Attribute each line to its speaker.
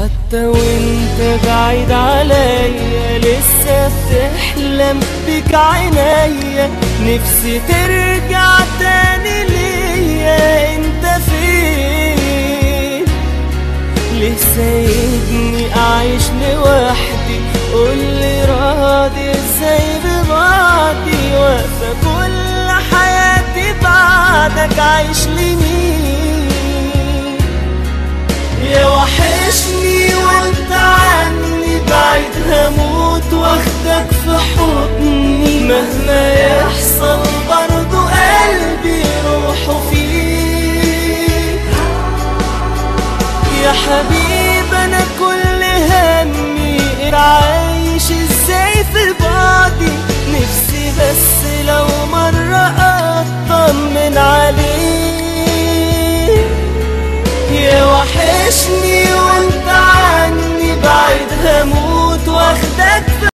Speaker 1: حتى وانت بعيد عليا لسه بتحلم بك عينيا نفسي ترجع تاني ليا انت فين ليه سايبني اعيش لوحدي قولي راضي ازاي ببعدي واقفة كل حياتي بعدك عايش لمين يا وحشني وانت عني بعيد هموت واخدك في حضني مهما يحصل برضو قلبي روحه فيك يا حبيب انا كل همي عايش ازاي في بعدي نفسي بس لو مرة اطمن عليك يا وحشني وانت عني بعيد هموت واخدك في